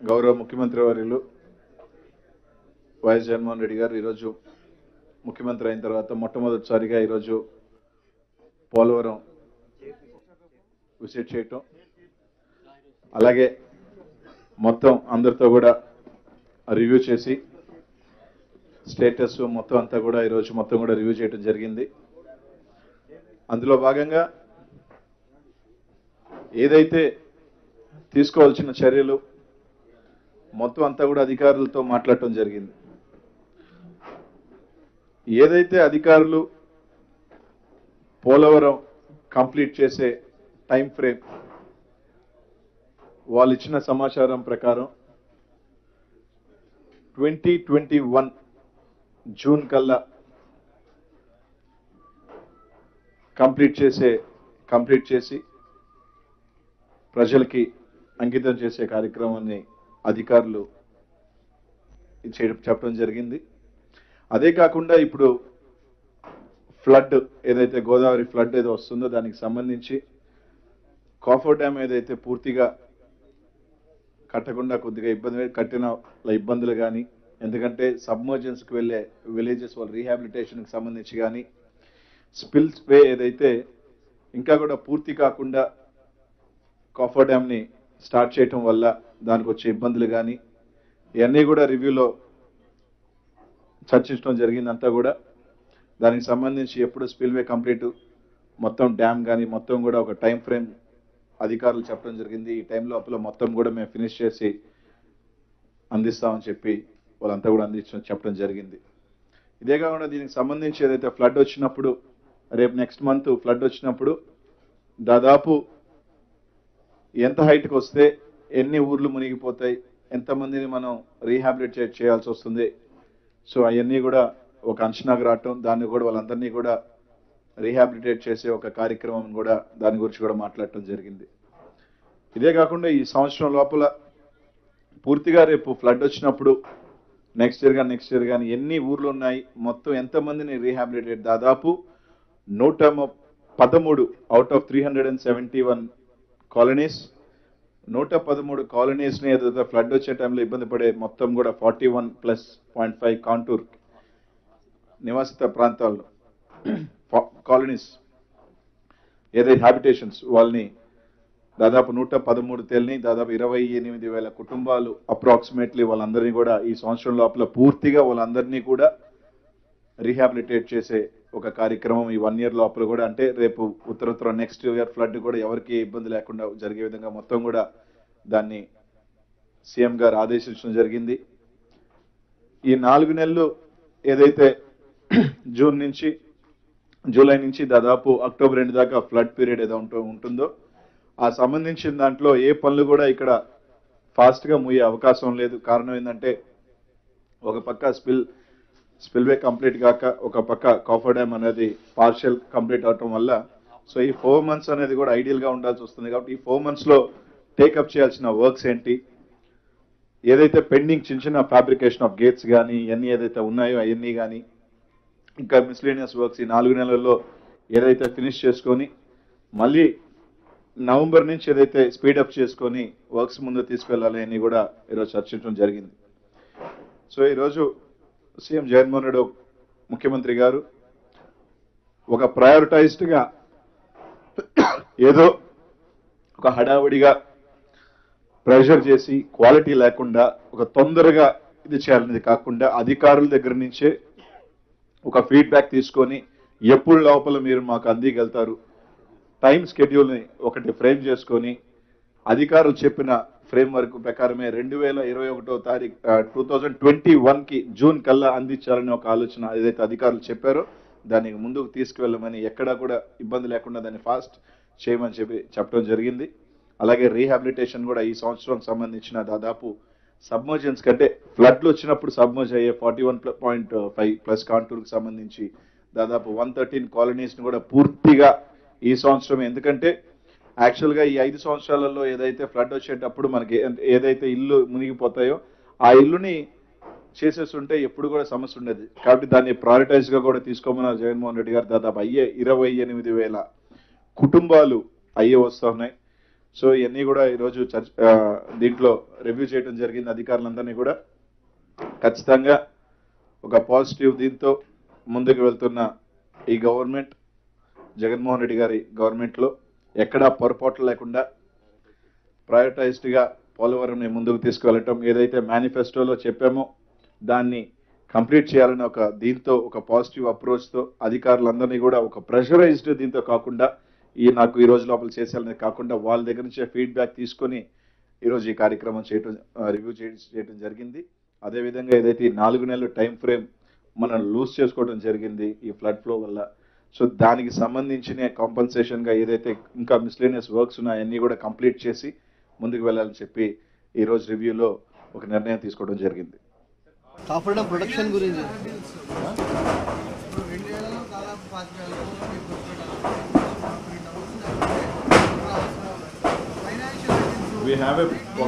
గౌరవ ముఖ్యమంత్రి వర్యులు వైఎస్ జగన్మోహన్ రెడ్డి గారు ఈరోజు ముఖ్యమంత్రి అయిన తర్వాత మొట్టమొదటిసారిగా ఈరోజు పోలవరం విజిట్ చేయటం అలాగే మొత్తం అందరితో కూడా రివ్యూ చేసి స్టేటస్ మొత్తం అంతా కూడా ఈరోజు మొత్తం కూడా రివ్యూ చేయడం జరిగింది అందులో భాగంగా ఏదైతే తీసుకోవాల్సిన చర్యలు మొత్తం అంతా కూడా అధికారులతో మాట్లాడటం జరిగింది ఏదైతే అధికారులు పోలవరం కంప్లీట్ చేసే టైం ఫ్రేమ్ వాళ్ళు ఇచ్చిన సమాచారం ప్రకారం ట్వంటీ ట్వంటీ వన్ జూన్ కల్లా కంప్లీట్ చేసే కంప్లీట్ చేసి ప్రజలకి అంకితం చేసే కార్యక్రమాన్ని అధికారులు చేయడం చెప్పడం జరిగింది అదే కాకుండా ఇప్పుడు ఫ్లడ్ ఏదైతే గోదావరి ఫ్లడ్ ఏదో వస్తుందో దానికి సంబంధించి కాఫర్ డ్యామ్ ఏదైతే పూర్తిగా కట్టకుండా కొద్దిగా ఇబ్బంది కట్టిన ఇబ్బందులు కానీ ఎందుకంటే సబ్మర్జెన్స్కి వెళ్ళే విలేజెస్ వాళ్ళ రీహాబిలిటేషన్కి సంబంధించి కానీ స్పిల్స్ వే ఏదైతే ఇంకా కూడా పూర్తి కాకుండా కాఫర్ డ్యామ్ని స్టార్ట్ చేయటం వల్ల దానికి వచ్చే ఇబ్బందులు కానీ ఇవన్నీ కూడా రివ్యూలో చర్చించడం జరిగిందంతా కూడా దానికి సంబంధించి ఎప్పుడు స్పిల్వే కంప్లీట్ మొత్తం డ్యామ్ కానీ మొత్తం కూడా ఒక టైం ఫ్రేమ్ అధికారులు చెప్పడం జరిగింది ఈ టైం లోపల మొత్తం కూడా మేము ఫినిష్ చేసి అందిస్తామని చెప్పి వాళ్ళంతా కూడా అందించడం చెప్పడం జరిగింది ఇదే కాకుండా దీనికి సంబంధించి ఏదైతే ఫ్లడ్ వచ్చినప్పుడు రేపు నెక్స్ట్ మంత్ ఫ్లడ్ వచ్చినప్పుడు దాదాపు ఎంత హైట్కి వస్తే ఎన్ని ఊర్లు మునిగిపోతాయి ఎంతమందిని మనం రీహాబిలిట్ చేయాల్సి వస్తుంది సో అవన్నీ కూడా ఒక అంచనాకు రావటం దాన్ని కూడా వాళ్ళందరినీ కూడా రీహాబిలిటేట్ చేసే ఒక కార్యక్రమం కూడా దాని గురించి కూడా మాట్లాడటం జరిగింది ఇదే కాకుండా ఈ సంవత్సరం లోపల పూర్తిగా రేపు ఫ్లడ్ వచ్చినప్పుడు నెక్స్ట్ ఇయర్ కానీ నెక్స్ట్ ఇయర్ కానీ ఎన్ని ఊర్లు ఉన్నాయి మొత్తం ఎంతమందిని రీహాబిలిటేట్ దాదాపు నూట ము- పదమూడు out of three hundred and seventy one colonies నూట పదమూడు కాలనీస్ని ఏదైతే ఫ్లడ్ వచ్చే టైంలో ఇబ్బంది పడే మొత్తం కూడా forty one plus point five contour నివాసిత ప్రాంతాల్లో కాలనీస్ ఏదైతే హ్యాబిటేషన్స్ వాళ్ళని దాదాపు నూట పదమూడు తేలిని దాదాపు ఇరవై ఎనిమిది వేల కుటుంబాలు అప్రాక్సిమేట్లీ వాళ్ళందరినీ కూడా ఈ సంవత్సరం లోపల పూర్తిగా వాళ్ళందరినీ కూడా రీహాబిలిటేట్ చేసే ఒక కార్యక్రమం ఈ వన్ ఇయర్ లోపల కూడా అంటే రేపు ఉత్తరోత్తర నెక్స్ట్ ఇయర్ ఫ్లడ్ కూడా ఎవరికి ఏ ఇబ్బంది లేకుండా జరిగే విధంగా మొత్తం కూడా దాన్ని సీఎం గారు ఆదేశించడం జరిగింది ఈ నాలుగు నెలలు ఏదైతే జూన్ నుంచి జూలై నుంచి దాదాపు అక్టోబర్ రెండు దాకా ఫ్లడ్ పీరియడ్ ఏదో ఉంటూ ఉంటుందో ఆ సంబంధించిన దాంట్లో ఏ పనులు కూడా ఇక్కడ ఫాస్ట్ గా మూయే అవకాశం లేదు కారణం ఏంటంటే ఒక పక్క స్పిల్ స్పిల్వే కంప్లీట్ కాక ఒక పక్క కాఫర్ డ్యామ్ అనేది పార్షియల్ కంప్లీట్ అవటం వల్ల సో ఈ ఫోర్ మంత్స్ అనేది కూడా ఐడియల్ గా ఉండాల్సి వస్తుంది కాబట్టి ఈ ఫోర్ మంత్స్ లో టేకప్ చేయాల్సిన వర్క్స్ ఏంటి ఏదైతే పెండింగ్ చిన్న చిన్న ఫ్యాబ్రికేషన్ ఆఫ్ గేట్స్ కానీ ఇవన్నీ ఏదైతే ఉన్నాయో అవన్నీ కానీ ఇంకా మిస్లేనియస్ వర్క్స్ ఈ నాలుగు నెలల్లో ఏదైతే ఫినిష్ చేసుకొని మళ్ళీ నవంబర్ నుంచి ఏదైతే స్పీడప్ చేసుకొని వర్క్స్ ముందు తీసుకెళ్లాలి అని కూడా ఈరోజు చర్చించడం జరిగింది సో ఈరోజు సీఎం జగన్మోహన్ రెడ్డి ముఖ్యమంత్రి గారు ఒక ప్రయారిటైజ్డ్ గా ఏదో ఒక హడావుడిగా ప్రెషర్ చేసి క్వాలిటీ లేకుండా ఒక తొందరగా ఇది చేయాలనేది కాకుండా అధికారుల దగ్గర నుంచే ఒక ఫీడ్బ్యాక్ తీసుకొని ఎప్పుడు లోపల మీరు మాకు అందిగలుగుతారు టైం స్కెడ్యూల్ని ఒకటి ఫ్రేమ్ చేసుకొని అధికారులు చెప్పిన ఫ్రేమ్ వర్క్ ప్రకారమే రెండు వేల ఇరవై ఒకటో తారీఖు టూ థౌజండ్ ట్వంటీ వన్కి జూన్ కల్లా అందించాలని ఒక ఆలోచన ఏదైతే అధికారులు చెప్పారో దానికి ముందుకు తీసుకువెళ్ళమని ఎక్కడా కూడా ఇబ్బంది లేకుండా దాన్ని ఫాస్ట్ చేయమని చెప్పి చెప్పడం జరిగింది అలాగే రీహాబిలిటేషన్ కూడా ఈ సంవత్సరం సంబంధించిన దాదాపు సబ్మర్జెన్స్ కంటే ఫ్లడ్లు వచ్చినప్పుడు సబ్మర్జ్ అయ్యే forty one point five plus కాంటూర్కి సంబంధించి దాదాపు వన్ థర్టీన్ కాలనీస్ని కూడా పూర్తిగా ఈ సంవత్సరం ఎందుకంటే యాక్చువల్గా ఈ ఐదు సంవత్సరాలలో ఏదైతే ఫ్లడ్ వచ్చేటప్పుడు మనకి ఏ- ఏదైతే ఇల్లు మునిగిపోతాయో ఆ ఇల్లుని చేసేస్తుంటే ఎప్పుడు కూడా సమస్య ఉండేది కాబట్టి దాన్ని prioritize గా కూడా తీసుకోమన్నారు జగన్మోహన్ రెడ్డి గారు దాదాపు అయ్యే ఇరవై ఎనిమిది వేల కుటుంబాలు అయ్యే వస్తూ ఉన్నాయి సో ఇవన్నీ కూడా ఈరోజు చర్చ ఆ, దీంట్లో రివ్యూ చేయడం జరిగింది అధికారులందరినీ కూడా ఖచ్చితంగా ఒక పాజిటివ్ దీంతో ముందుకు వెళ్తున్న ఈ గవర్నమెంట్ జగన్మోహన్ రెడ్డి గారి గవర్నమెంట్లో ఎక్కడా పొరపాట్లు లేకుండా ప్రయారిటైజ్డ్గా పోలవరంని ముందుకు తీసుకువెళ్ళటం ఏదైతే మేనిఫెస్టోలో చెప్పామో దాన్ని కంప్లీట్ చేయాలని ఒక దీంతో ఒక పాజిటివ్ అప్రోచ్తో అధికారులందరినీ కూడా ఒక ప్రెషరైజ్డ్ దీంతో కాకుండా ఈ నాకు ఈ రోజు లోపల చేసేయాలని కాకుండా వాళ్ళ దగ్గర నుంచే ఫీడ్బ్యాక్ తీసుకొని ఈరోజు ఈ కార్యక్రమం చేయటం రివ్యూ చేయడం జరిగింది అదేవిధంగా ఏదైతే ఈ నాలుగు నెలల టైం ఫ్రేమ్ మనం లూజ్ చేసుకోవడం జరిగింది ఈ ఫ్లడ్ ఫ్లో వల్ల సో దానికి సంబంధించిన కాంపన్సేషన్ గా ఏదైతే ఇంకా మిస్లేనియస్ వర్క్స్ ఉన్నాయో అన్ని కూడా కంప్లీట్ చేసి ముందుకు వెళ్ళాలని చెప్పి ఈ రోజు రివ్యూలో ఒక నిర్ణయం తీసుకోవడం జరిగింది కాపాడడం ప్రొడక్షన్ గురించి We have a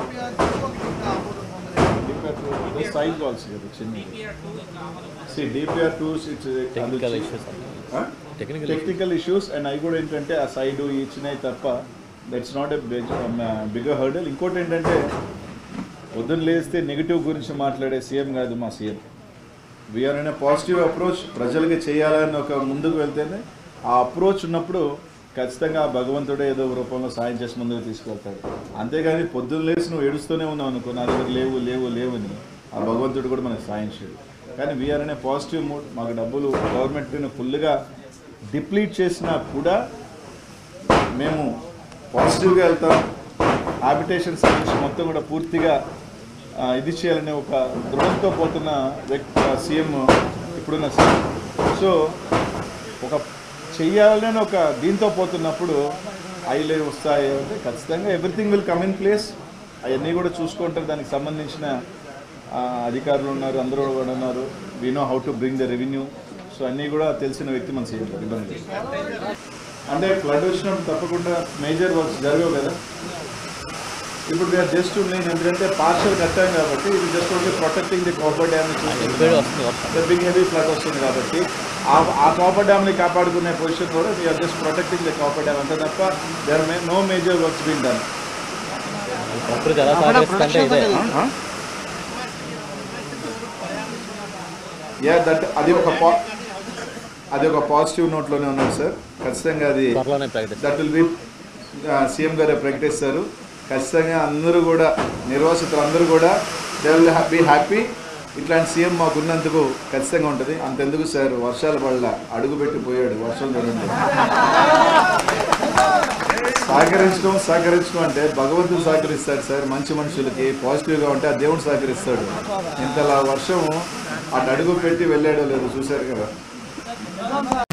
the size also కదా చిన్నది see DPR tools it's technical issues Technical technical issues and అవి కూడా ఏంటంటే ఆ సైడ్ ఇచ్చినాయి తప్ప that's not a bigger hurdle ఇంకోటి ఏంటంటే పొద్దున్న లేస్తే నెగిటివ్ గురించి మాట్లాడే సీఎం కాదు మా సీఎం వీఆర్ అనే పాజిటివ్ అప్రోచ్ ప్రజలకి చేయాలని ఒక ముందుకు వెళ్తేనే ఆ అప్రోచ్ ఉన్నప్పుడు ఖచ్చితంగా ఆ భగవంతుడే ఏదో ఒక రూపంలో సాయం చేసి ముందుకు తీసుకెళ్తాడు అంతేగాని పొద్దున్న లేచి నువ్వు ఏడుస్తూనే ఉన్నావు అనుకో నా దగ్గర లేవు లేవు లేవు అని ఆ భగవంతుడు కూడా మనకు సాయం చేయడు కానీ వీఆర్ అనే పాజిటివ్ మూడ్ మాకు డబ్బులు గవర్నమెంట్ ఫుల్గా డిప్లీట్ చేసినా కూడా మేము పాజిటివ్గా వెళ్తాం హ్యాబిటేషన్ సర్వీస్ మొత్తం కూడా పూర్తిగా ఆ, ఇది చేయాలనే ఒక దృఢంతో పోతున్న వ్యక్తి సీఎం ఇప్పుడున్న సీఎం సో ఒక చెయ్యాలని ఒక దీంతో పోతున్నప్పుడు ఐలే వస్తాయి అంటే ఖచ్చితంగా everything will come in place అవన్నీ కూడా చూసుకుంటారు దానికి సంబంధించిన ఆ, అధికారులు ఉన్నారు అందరూ కూడా ఉన్నారు we know how to bring the revenue so అన్నీ కూడా తెలిసిన వ్యక్తి మన సీఎం గారు ఇబ్బంది లేదు. అంటే ఫ్లడ్ వచ్చినప్పుడు తప్పకుండా మేజర్ వర్క్స్ జరగవు కదా ఇప్పుడు వీఆర్ జస్ట్ నేను ఎందుకంటే పార్షల్ కట్టాం కాబట్టి ఇది just only protecting the coffer dam ఇప్పుడు వస్తుంది వర్షం బిగ్ హెవీ ఫ్లడ్ వస్తుంది కాబట్టి ఆ ఆ కాపర్ డ్యామ్ని కాపాడుకునే పొజిషన్ కూడా we are just protecting the coffer dam అంతే తప్ప there may no major works been done ప్రకృతి ఎలా కాపాడ సహకరిస్తుందంటే ఇదే ప్రొడక్షన్ యా దట్ అది ఒక పా అది ఒక పాజిటివ్ నోట్లోనే ఉన్నది సార్ ఖచ్చితంగా అది త్వరలోనే ప్రకటిస్తారు దట్ విల్ బి సీఎం గారే ప్రకటిస్తారు ఖచ్చితంగా అందరూ కూడా నిర్వాసితులు అందరూ కూడా దే విల్ బీ హ్యాపీ ఇట్లాంటి సీఎం మాకు ఉన్నందుకు ఖచ్చితంగా ఉంటుంది అంతెందుకు సార్ వర్షాల పడల అడుగు పెట్టి పోయాడు వర్షం చూడండి సహకరించడం సహకరించడం అంటే భగవంతుడు సహకరిస్తాడు సార్ మంచి మనుషులకి పాజిటివ్గా ఉంటే ఆ దేవుడు సహకరిస్తాడు ఇంతలా వర్షం అటు అడుగు పెట్టి వెళ్ళాడో లేదో చూశారు కదా